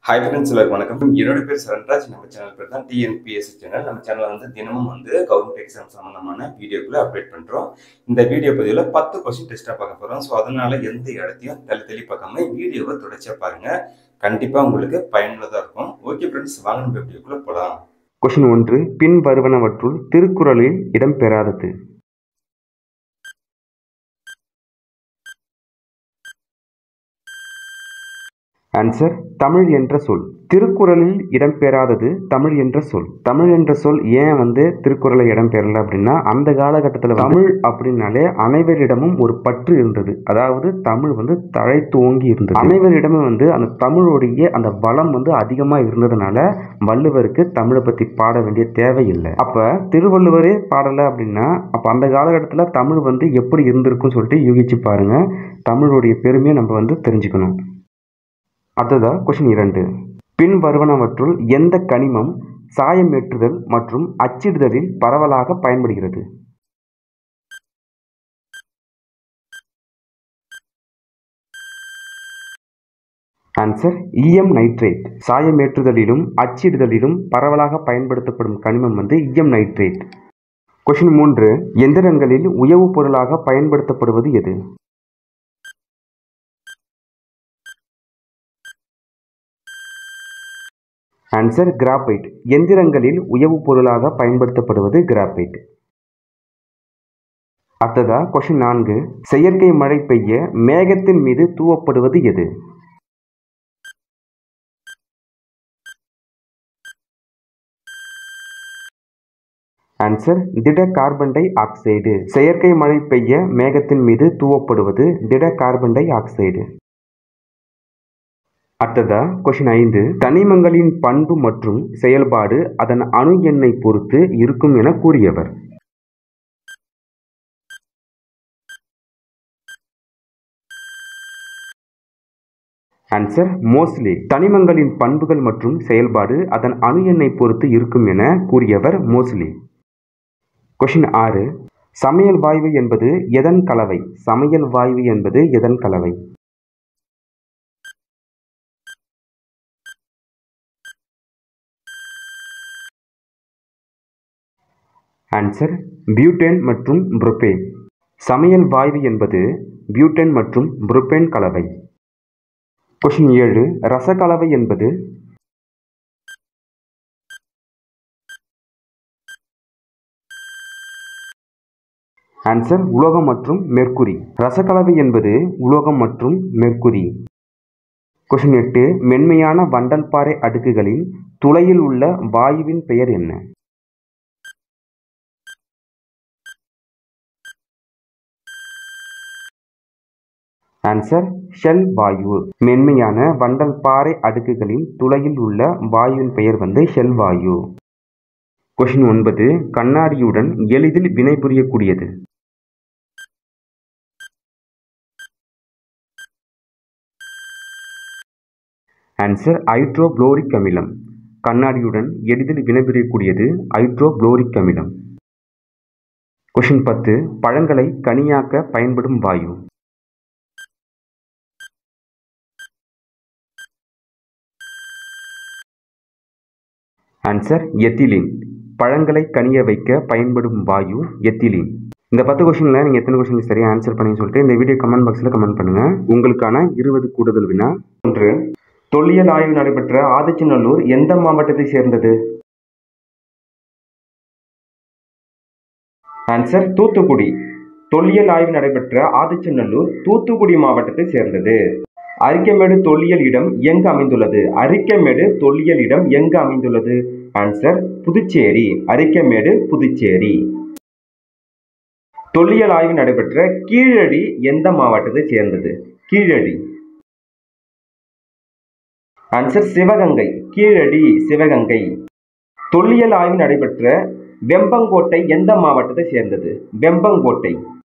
hi friends எல்லாருக்கும் வணக்கம் என்னோட பேர் சரண்ராஜ் நம்ம சேனல் பேர் தான் டிஎன்பிஎஸ்சி சேனல் நம்ம சேனலில் வந்து தினமும் வந்து கவர்மெண்ட் எக்ஸாம் சம்மந்தமான வீடியோக்குள்ள அப்டேட் பண்ணுறோம் இந்த வீடியோ பதிவில் பத்து கொஸ்டின் டெஸ்ட்டாக பார்க்க போகிறோம் ஸோ அதனால எந்த இடத்தையும் தள்ளி தள்ளி பார்க்காம வீடியோவை தொடர்ச்சியாக பாருங்க கண்டிப்பாக உங்களுக்கு பயனுள்ளதாக இருக்கும் ஓகே ஃப்ரெண்ட்ஸ் வாங்க நம்ம வீடியோக்குள்ளே போகலாம் கொஷின் ஒன்று பின் வருவனவற்றுள் திருக்குறளில் இடம்பெறாதது ஆன்சர் தமிழ் என்ற சொல் திருக்குறளில் இடம்பெறாதது தமிழ் என்ற சொல் தமிழ் என்ற சொல் ஏன் வந்து திருக்குறளில் இடம்பெறல அப்படின்னா அந்த காலகட்டத்தில் தமிழ் அப்படின்னாலே அனைவரிடமும் ஒரு பற்று இருந்தது அதாவது தமிழ் வந்து தழை தோங்கி இருந்தது அனைவரிடமும் வந்து அந்த தமிழுடைய அந்த வளம் வந்து அதிகமாக இருந்ததுனால வள்ளுவருக்கு தமிழை பற்றி பாட வேண்டிய தேவையில்லை அப்போ திருவள்ளுவரே பாடலை அப்படின்னா அப்போ அந்த காலகட்டத்தில் தமிழ் வந்து எப்படி இருந்திருக்குன்னு சொல்லிட்டு யூகிச்சு பாருங்க தமிழுடைய பெருமையை நம்ம வந்து தெரிஞ்சுக்கணும் அடுத்ததா கொஷின் இரண்டு பின் வருவனவற்றுள் எந்த கனிமம் சாயமேற்றுதல் மற்றும் அச்சிடுதலில் பரவலாக பயன்படுகிறது ஆன்சர் ஈயம் நைட்ரேட் சாயமேற்றுதலிலும் அச்சிடுதலிலும் பரவலாக பயன்படுத்தப்படும் கனிமம் வந்து ஈயம் நைட்ரேட் கொஷின் மூன்று எந்திரங்களில் உயவுப் பொருளாக பயன்படுத்தப்படுவது எது ஆன்சர் கிராபைட் எந்திரங்களில் உயவுப் பொருளாக பயன்படுத்தப்படுவது கிராபைட் அடுத்ததா கொஷின் நான்கு செயற்கை மழை பெய்ய மேகத்தின் மீது தூவப்படுவது எது ஆன்சர் திட கார்பன் டை ஆக்சைடு செயற்கை மழை பெய்ய மேகத்தின் மீது தூவப்படுவது திட கார்பன் டை ஆக்சைடு அடுத்ததா கொஷின் ஐந்து தனிமங்களின் பண்பு மற்றும் செயல்பாடு அதன் அணு எண்ணை பொறுத்து இருக்கும் என கூறியவர் ஆன்சர் மோஸ்லி தனிமங்களின் பண்புகள் மற்றும் செயல்பாடு அதன் அணு எண்ணை பொறுத்து இருக்கும் என கூறியவர் மோஸ்லி கொஷின் ஆறு சமையல் வாயு என்பது எதன் கலவை சமையல் வாயு என்பது எதன் கலவை ஆன்சர் பியூட்டேன் மற்றும் புரோபேன் சமையல் வாயு என்பது பியூட்டேன் மற்றும் புரோபேன் கலவை கொஷின் ஏழு ரசகலவை என்பது ஆன்சர் உலோகம் மற்றும் மெர்க்குரி ரசகலவை என்பது உலோகம் மற்றும் மெர்க்குரி கொஷின் எட்டு மென்மையான வண்டல் பாறை அடுக்குகளின் துளையில் உள்ள வாயுவின் பெயர் என்ன ஆன்சர் ஷெல் வாயு மென்மையான வண்டல் பாறை அடுக்குகளின் துளையில் உள்ள வாயுவின் பெயர் வந்து ஷெல் வாயு கொஷின் ஒன்பது கண்ணாடியுடன் எளிதில் வினைபுரியக்கூடியது ஆன்சர் ஐட்ரோப்ளோரிக் அமிலம் கண்ணாடியுடன் எளிதில் வினைபுரியக்கூடியது ஐட்ரோப்ளோரிக் அமிலம் கொஷின் பத்து பழங்களை கனியாக்க பயன்படும் வாயு ஆன்சர் எத்திலின் பழங்களை கனிய வைக்க பயன்படும் வாயு எத்திலின் இந்த பத்து கொஸ்டினில் நீங்கள் எத்தனை கொஸ்டின் சரியாக ஆன்சர் பண்ணி சொல்லிட்டு இந்த வீடியோ கமெண்ட் பாக்ஸில் கமெண்ட் பண்ணுங்கள் உங்களுக்கான இருபது கூடுதல் வினா ஒன்று தொல்லியல் ஆய்வு நடைபெற்ற ஆதிச்சநல்லூர் எந்த மாவட்டத்தை சேர்ந்தது ஆன்சர் தூத்துக்குடி தொல்லியல் ஆய்வு நடைபெற்ற ஆதிச்சநல்லூர் தூத்துக்குடி மாவட்டத்தை சேர்ந்தது அரிக்கமேடு தொல்லியல் இடம் எங்கு அமைந்துள்ளது அரிக்கமேடு தொல்லியல் இடம் எங்கு அமைந்துள்ளது ஆன்சர் புதுச்சேரி அரிக்கமேடு புதுச்சேரி தொல்லியல் ஆய்வு நடைபெற்ற கீழடி எந்த மாவட்டத்தை சேர்ந்தது கீழடி ஆன்சர் சிவகங்கை கீழடி சிவகங்கை தொல்லியல் ஆய்வு நடைபெற்ற வெம்பங்கோட்டை எந்த மாவட்டத்தை சேர்ந்தது வெம்பங்கோட்டை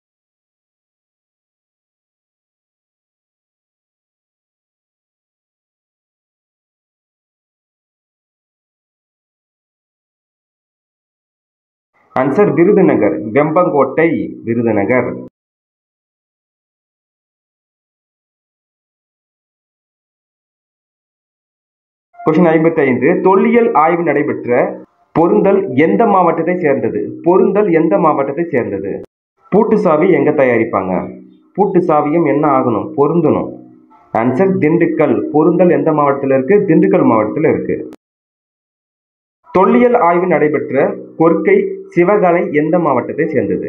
ஆன்சர் விருதுநகர் வெம்பங்கோட்டை விருதுநகர் கொஸ்டின் ஐம்பத்தி ஐந்து தொல்லியல் ஆய்வு நடைபெற்ற பொருந்தல் எந்த மாவட்டத்தை சேர்ந்தது பொருந்தல் எந்த மாவட்டத்தை சேர்ந்தது பூட்டு சாவி எங்க தயாரிப்பாங்க பூட்டு சாவியும் என்ன ஆகணும் பொருந்தணும் ஆன்சர் திண்டுக்கல் பொருந்தல் எந்த மாவட்டத்தில் இருக்கு திண்டுக்கல் மாவட்டத்தில் இருக்கு தொல்லியல் ஆய்வு நடைபெற்ற கொற்கை சிவகலை எந்த மாவட்டத்தை சேர்ந்தது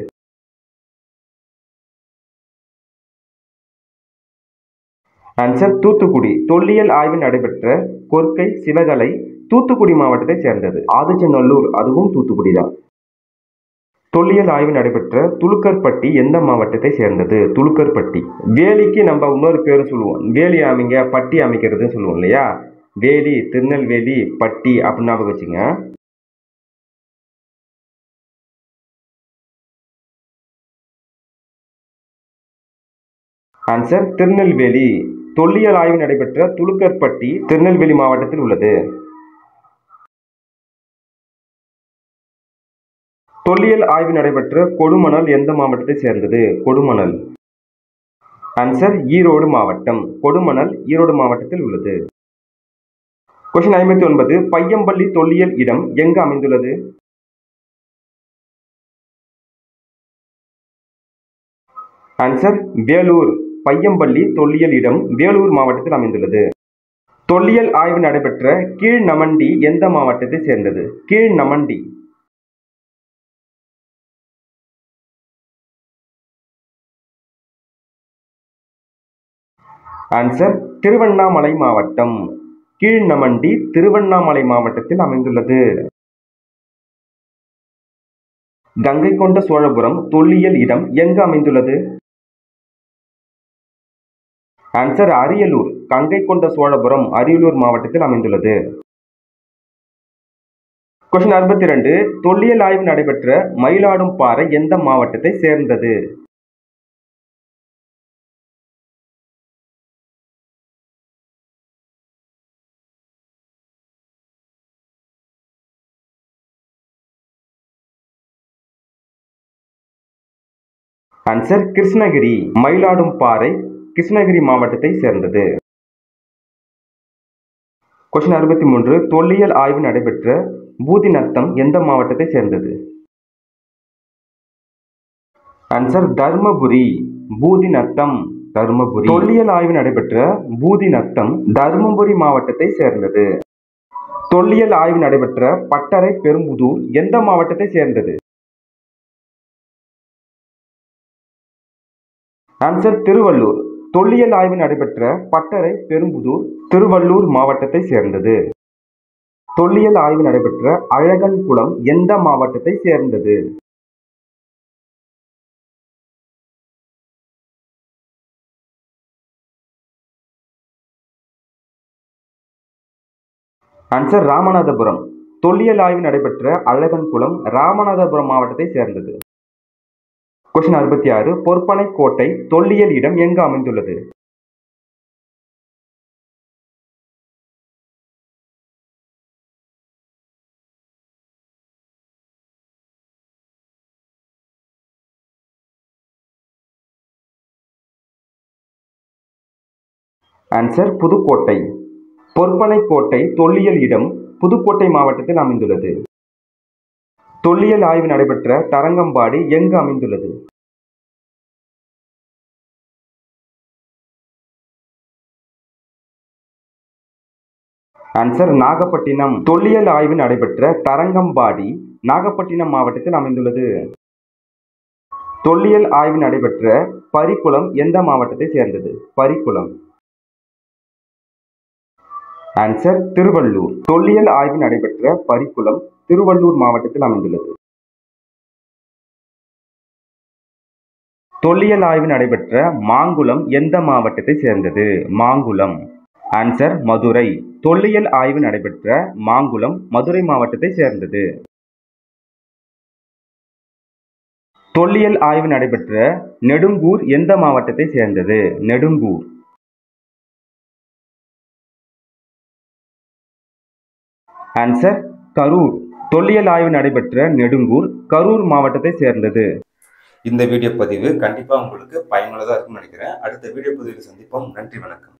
ஆன்சர் தூத்துக்குடி தொல்லியல் ஆய்வு நடைபெற்ற கொற்கை சிவகலை தூத்துக்குடி மாவட்டத்தை சேர்ந்தது ஆதிச்சநல்லூர் அதுவும் தூத்துக்குடி தான் தொல்லியல் ஆய்வு நடைபெற்ற துலுக்கர்பட்டி எந்த மாவட்டத்தை சேர்ந்தது துலுக்கர்பட்டி வேலிக்கு நம்ம இன்னொரு பேரும் சொல்லுவோம் வேலி அமைங்க பட்டி அமைக்கிறதுன்னு சொல்லுவோம் இல்லையா வேலி திருநெல்வேலி பட்டி அப்படின்னு ஞாபகம் வச்சுங்க ஆன்சர் திருநெல்வேலி தொல்லியல் ஆய்வு நடைபெற்ற துலுக்கர்பட்டி திருநெல்வேலி மாவட்டத்தில் உள்ளது தொல்லியல் ஆய்வு நடைபெற்ற கொடுமணல் எந்த மாவட்டத்தை சேர்ந்தது கொடுமணல் ஆன்சர் ஈரோடு மாவட்டம் கொடுமணல் ஈரோடு மாவட்டத்தில் உள்ளது கொஸ்டின் ஐம்பத்தி ஒன்பது பையம்பள்ளி தொல்லியல் இடம் எங்கு அமைந்துள்ளது ஆன்சர் வேலூர் பையம்பள்ளி தொல்லியல் இடம் வேலூர் மாவட்டத்தில் அமைந்துள்ளது தொல்லியல் ஆய்வு நடைபெற்ற கீழ் நமண்டி எந்த மாவட்டத்தை சேர்ந்தது கீழ் நமண்டி ஆன்சர் திருவண்ணாமலை மாவட்டம் கீழ்நமண்டி திருவண்ணாமலை மாவட்டத்தில் அமைந்துள்ளது கங்கை கொண்ட சோழபுரம் தொல்லியல் இடம் எங்கு அமைந்துள்ளது ஆன்சர் அரியலூர் கங்கை கொண்ட சோழபுரம் அரியலூர் மாவட்டத்தில் அமைந்துள்ளது கொஸ்டின் அறுபத்தி ரெண்டு தொல்லியல் ஆய்வு நடைபெற்ற மயிலாடும் பாறை எந்த மாவட்டத்தை சேர்ந்தது ஆன்சர் கிருஷ்ணகிரி மயிலாடும் பாறை கிருஷ்ணகிரி மாவட்டத்தை சேர்ந்தது கொஸ்டின் அறுபத்தி மூன்று தொல்லியல் ஆய்வு நடைபெற்ற பூதிநத்தம் எந்த மாவட்டத்தை சேர்ந்தது ஆன்சர் தர்மபுரி பூதிநத்தம் தர்மபுரி தொல்லியல் ஆய்வு நடைபெற்ற பூதிநத்தம் தர்மபுரி மாவட்டத்தை சேர்ந்தது தொல்லியல் ஆய்வு நடைபெற்ற பட்டறை பெரும்புதூர் எந்த மாவட்டத்தை சேர்ந்தது ஆன்சர் திருவள்ளூர் தொல்லியல் ஆய்வு நடைபெற்ற பட்டறை பெரும்புதூர் திருவள்ளூர் மாவட்டத்தை சேர்ந்தது தொல்லியல் ஆய்வு நடைபெற்ற அழகன்குளம் எந்த மாவட்டத்தை சேர்ந்தது ஆன்சர் ராமநாதபுரம் தொல்லியல் ஆய்வு நடைபெற்ற அழகன்குளம் ராமநாதபுரம் மாவட்டத்தை சேர்ந்தது கொஸ்டின் அறுபத்தி ஆறு பொற்பனை கோட்டை தொல்லியல் இடம் எங்கு அமைந்துள்ளது ஆன்சர் புதுக்கோட்டை பொற்பனை கோட்டை தொல்லியல் இடம் புதுக்கோட்டை மாவட்டத்தில் அமைந்துள்ளது தொல்லியல் ஆய்வு நடைபெற்ற தரங்கம்பாடி எங்கு அமைந்துள்ளது ஆன்சர் நாகப்பட்டினம் தொல்லியல் ஆய்வு நடைபெற்ற தரங்கம்பாடி நாகப்பட்டினம் மாவட்டத்தில் அமைந்துள்ளது தொல்லியல் ஆய்வு நடைபெற்ற பரிக்குளம் எந்த மாவட்டத்தை சேர்ந்தது பரிக்குளம் ஆன்சர் திருவள்ளூர் தொல்லியல் ஆய்வு நடைபெற்ற பரிக்குளம் திருவள்ளூர் மாவட்டத்தில் அமைந்துள்ளது தொல்லியல் ஆய்வு நடைபெற்ற மாங்குளம் எந்த மாவட்டத்தை சேர்ந்தது மாங்குளம் ஆன்சர் மதுரை தொல்லியல் ஆய்வு நடைபெற்ற மாங்குளம் மதுரை மாவட்டத்தை சேர்ந்தது தொல்லியல் ஆய்வு நடைபெற்ற நெடுங்கூர் எந்த மாவட்டத்தை சேர்ந்தது நெடுங்கூர் ஆன்சர் கரூர் தொல்லியல் ஆய்வு நடைபெற்ற நெடுங்கூர் கரூர் மாவட்டத்தை சேர்ந்தது இந்த வீடியோ பதிவு கண்டிப்பாக உங்களுக்கு பயனுள்ளதாக இருக்கும்னு நினைக்கிறேன் அடுத்த வீடியோ பதிவில் சந்திப்போம் நன்றி வணக்கம்